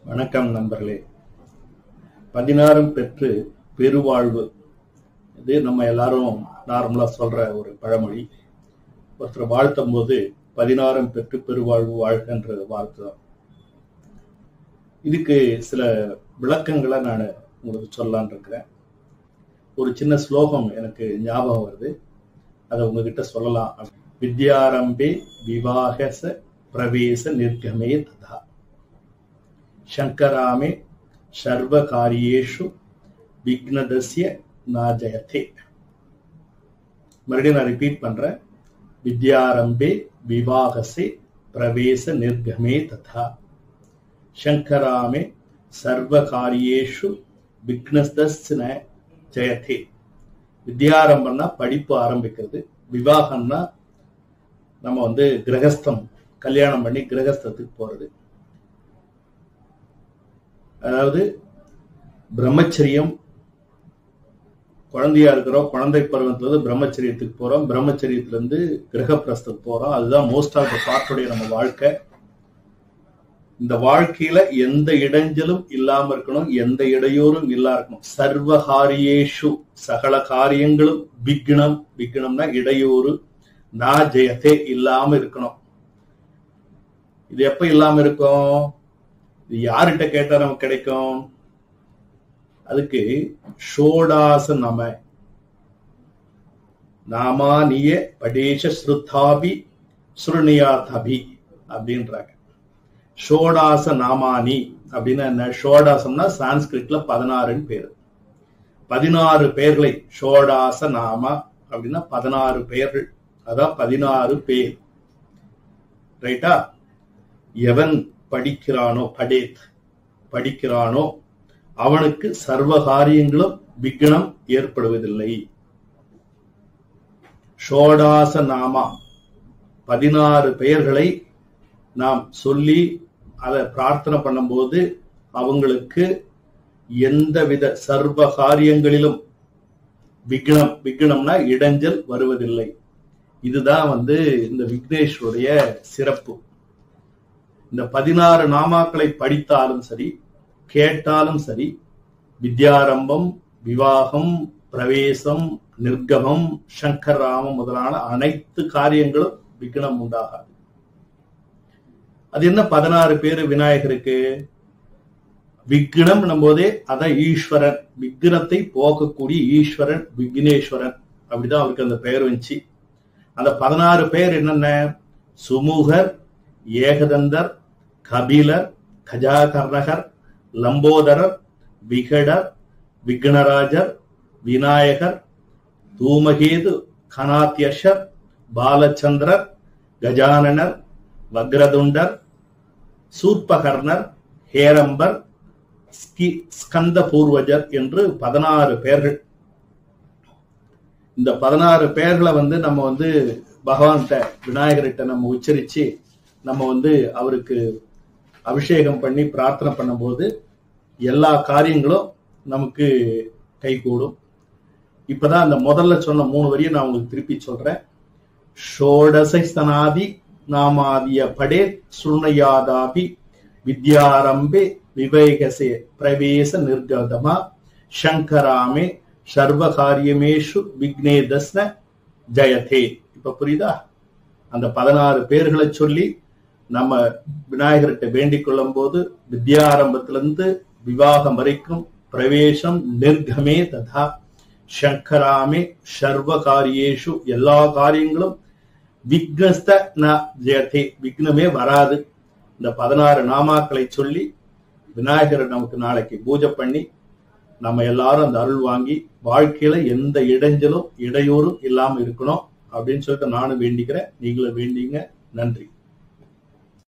வணக்கம் நண்பர்களே பதினாறும் பெற்று பெருவாழ்வு இது நம்ம எல்லாரும் நார்மலா சொல்ற ஒரு பழமொழி ஒருத்தர் வாழ்த்தும் போது பதினாறும் பெற்று பெருவாழ்வு வாழ்கன்ற வாழ்த்து தான் இதுக்கு சில விளக்கங்களை நான் உங்களுக்கு சொல்லலான் இருக்கிறேன் ஒரு சின்ன ஸ்லோகம் எனக்கு ஞாபகம் வருது அதை உங்ககிட்ட சொல்லலாம் வித்யாரம்பே விவாகச பிரவேச நிர்கமே ததா சங்கராமே சர்வ காரியேஷு விக்னதஸ்ய நாஜயத்தே மறுபடியும் நான் ரிப்பீட் பண்றேன் வித்யாரம்பே விவாகசே பிரவேச நிர்கமே ததா சங்கராமே சர்வ காரியேஷு விக்னஸ்தஸ்ன ஜெயத்தே வித்யாரம்பம்னா படிப்பு ஆரம்பிக்கிறது விவாகம்னா நம்ம வந்து கிரகஸ்தம் கல்யாணம் பண்ணி கிரகஸ்தத்துக்கு போறது அதாவது பிரம்மச்சரியம் குழந்தையா இருக்கிறோம் குழந்தை பருவத்துல இருந்து பிரம்மச்சரியத்துக்கு போறோம் பிரம்மச்சரியத்துல இருந்து கிரகப்பிரஸ்தத்துக்கு போறோம் அதுதான் மோஸ்ட் ஆஃப் த பார்ட்டுடைய நம்ம வாழ்க்கை இந்த வாழ்க்கையில எந்த இடைஞ்சலும் இல்லாம இருக்கணும் எந்த இடையூறும் இல்லா இருக்கணும் சர்வகாரியேஷு சகல காரியங்களும் விக்னம் விக்னம்னா இடையூறு நா ஜெயத்தே இல்லாம இருக்கணும் இது எப்ப இல்லாம இருக்கும் இது யார்கிட்ட கேட்டா நமக்கு கிடைக்கும் அதுக்கு ஷோடாச நம நாமானிய படேஷ ஸ்ருத்தாபி சுருணியாதபி அப்படின்றாங்க ஷோடாச நாமானி அப்படின்னு என்ன ஷோடாசம்னா சான்ஸ்கிரிட்ல பதினாறுன்னு பேரு பதினாறு பேர்களை ஷோடாச நாமா அப்படின்னா பதினாறு பெயர்கள் அதான் பதினாறு பேர் ரைட்டா எவன் படிக்கிறானோ படேத் படிக்கிறானோ அவனுக்கு சர்வ காரியங்களும் விக்னம் ஏற்படுவதில்லை ஷோடாச நாமா பதினாறு பெயர்களை நாம் சொல்லி அதை பிரார்த்தனை பண்ணும்போது அவங்களுக்கு எந்தவித சர்வ காரியங்களிலும் விக்னம் விக்னம்னா இடைஞ்சல் வருவதில்லை இதுதான் வந்து இந்த விக்னேஸ்வருடைய சிறப்பு இந்த பதினாறு நாமாக்களை படித்தாலும் சரி கேட்டாலும் சரி வித்யாரம்பம் விவாகம் பிரவேசம் நிர்கமம் சங்கராமம் முதலான அனைத்து காரியங்களும் விக்னம் உண்டாகாது அது என்ன பதினாறு பேரு விநாயகருக்கு விக்னம் போதே அதான் ஈஸ்வரன் விக்னத்தை போக்கக்கூடிய ஈஸ்வரன் விக்னேஸ்வரன் அப்படிதான் அவருக்கு அந்த பெயர் வந்துச்சு அந்த பதினாறு பேர் என்னென்ன சுமூகர் ஏகதந்தர் கபிலர் கஜாகர்ணகர் லம்போதரர் விகடர் விக்னராஜர் விநாயகர் தூமகேது கனாத்யஷர் பாலச்சந்திரர் கஜானனர் வக்ரதுண்டர் சூர்பகர்ணர் ஹேரம்பர் ஸ்கந்த பூர்வஜர் என்று பதினாறு பேர்கள் இந்த பதினாறு பேர்களை வந்து நம்ம வந்து பகவான்கிட்ட விநாயகர்கிட்ட நம்ம உச்சரிச்சு நம்ம வந்து அவருக்கு அபிஷேகம் பண்ணி பிரார்த்தனை பண்ணும்போது எல்லா காரியங்களும் நமக்கு கைகூடும் இப்பதான் அந்த முதல்ல சொன்ன மூணு வரியை நான் உங்களுக்கு திருப்பி சொல்றேன் ஷோடசை சனாதி நாமாதிய படே சுருணையாதாபி வித்யாரம்பே விவேகசே பிரவேச நிர்கதமா சங்கராமே சர்வகாரியமேஷு விக்னேதஸ்ன ஜெயதே இப்ப புரியுதா அந்த பதினாறு பேர்களை சொல்லி நம்ம விநாயகர்கிட்ட வேண்டிக் கொள்ளும் போது வித்யாரம்பத்திலிருந்து விவாகம் வரைக்கும் பிரவேசம் நிர்கமே ததா சங்கராமே சர்வ காரியேஷு எல்லா காரியங்களும் விக்னஸ்த ந ஜெயதே விக்னமே வராது இந்த பதினாறு நாமாக்களை சொல்லி விநாயகரை நமக்கு நாளைக்கு பூஜை பண்ணி நம்ம எல்லாரும் அந்த அருள் வாங்கி வாழ்க்கையில எந்த இடைஞ்சலும் இடையூறும் இல்லாம இருக்கணும் அப்படின்னு சொல்லிட்டு நானும் வேண்டிக்கிறேன் நீங்களும் வேண்டிங்க நன்றி